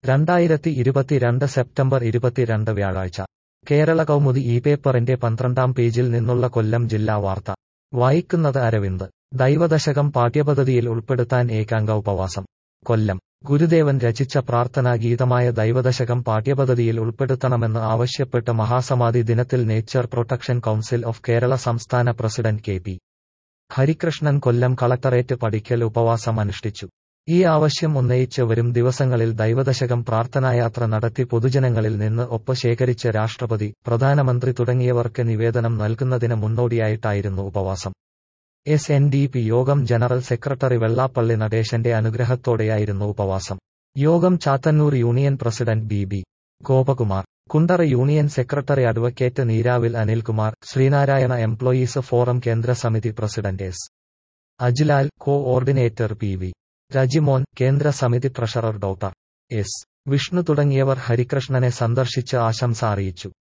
രണ്ടായിരത്തി ഇരുപത്തിരണ്ട് സെപ്റ്റംബർ ഇരുപത്തിരണ്ട് വ്യാഴാഴ്ച കേരള കൗമുദി ഈ പേപ്പറിന്റെ പന്ത്രണ്ടാം പേജിൽ നിന്നുള്ള കൊല്ലം ജില്ലാ വാർത്ത വായിക്കുന്നത് അരവിന്ദ് ദൈവദശകം പാഠ്യപദ്ധതിയിൽ ഉൾപ്പെടുത്താൻ ഏകാംഗ ഉപവാസം കൊല്ലം ഗുരുദേവൻ രചിച്ച പ്രാർത്ഥനാ ഗീതമായ ദൈവദശകം പാഠ്യപദ്ധതിയിൽ ഉൾപ്പെടുത്തണമെന്ന് ആവശ്യപ്പെട്ട് മഹാസമാധി ദിനത്തിൽ nature protection council of Kerala സംസ്ഥാന president K P Harikrishnan Kollam collectorate പടിക്കൽ ഉപവാസം അനുഷ്ഠിച്ചു ഈ ആവശ്യം ഉന്നയിച്ച് വരും ദിവസങ്ങളിൽ ദൈവദശകം പ്രാർത്ഥനായാത്ര നടത്തി പൊതുജനങ്ങളിൽ നിന്ന് ഒപ്പ് ശേഖരിച്ച് രാഷ്ട്രപതി പ്രധാനമന്ത്രി തുടങ്ങിയവർക്ക് നിവേദനം നൽകുന്നതിന് മുന്നോടിയായിട്ടായിരുന്നു ഉപവാസം S N D P Yogam general secretary Vellappally നടേശന്റെ അനുഗ്രഹത്തോടെയായിരുന്നു ഉപവാസം Yogam Chathannoor union president B B Gopakumar Kundara union secretary advocate Neeravil Anilkumar Sreenarayana employees forum കേന്ദ്ര സമിതി president S Ajlal coordinator P V Rejimon കേന്ദ്ര സമിതി ട്രഷറർ ഡോക്ടർ എസ് വിഷ്ണു തുടങ്ങിയവർ ഹരികൃഷ്ണനെ സന്ദർശിച്ച് ആശംസ അറിയിച്ചു